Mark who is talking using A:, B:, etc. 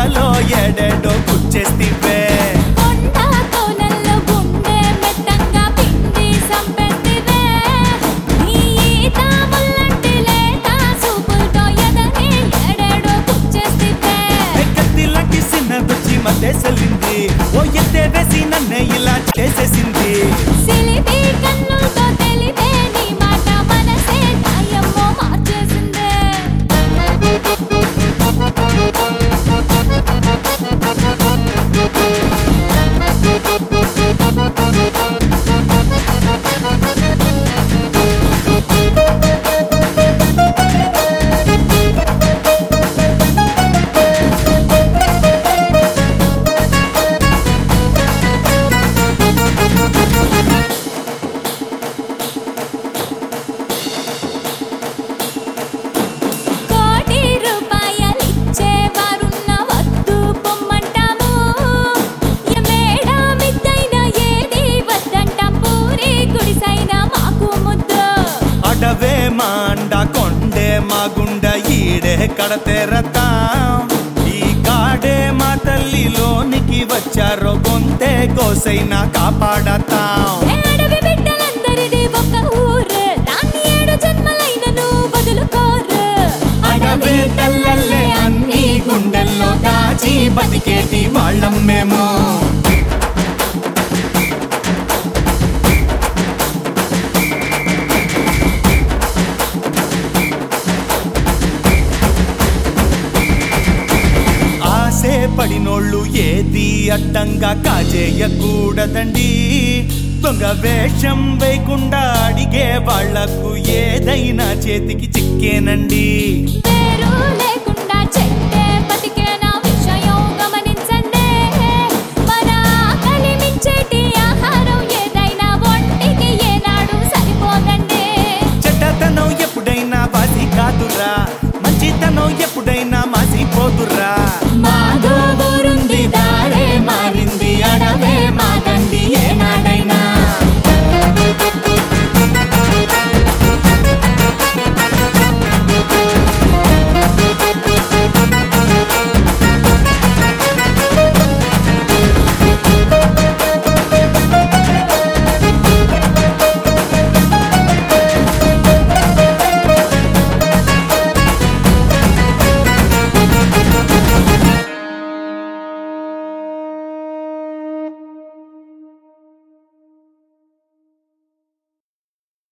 A: కోనలలో ఎడెడో కుచ్చేస్తివే
B: కొండ కోనల్లో గుండె మెత్తంగా పిండి సంపెత్తివే నీ ఈత ముల్లంటి లేత సూపులతో ఎదని ఎడెడో కుచ్చేస్తివే
A: కత్తిలాంటి చిన్నదొచ్చి మధ్యసలింది ఓ ఎత్తే వేసి నన్నే ఇలా చేసేసింది
B: సిలిపి కన్నులతో తెలిపే నీ మాట మనసే గాయమ్మో మార్చేసిందే కోటి రూపాయలిచ్చేవారున్న వద్దు పొమ్మంటాము ఏ మేడ మిద్దైన ఏది వద్దంటాం పూరి గుడిసైన మాకు ముద్దు
A: అడవే మాండ కొండే మా గుండ ఈడే కడతెరతాం ఈ కాడే మా తల్లిలోనికి వచ్చారో గొంతే కోసైనా కాపాడతాం
B: ఏ అడవి బిడ్డలందరిది ఒక ఊరు దాన్ని ఏడు జన్మలైనను వదులుకోరు
A: అడవే తల్లల్లే అన్ని గుండెల్లో దాచి బతికేటి వాళ్ళం మేము ఆసే పడినోళ్ళు ఏది అడ్డంగా కాజేయకూడదండి దొంగ వేషం వేయకుండా అడిగే వాళ్లకు ఏదైనా చేతికి చిక్కేనండి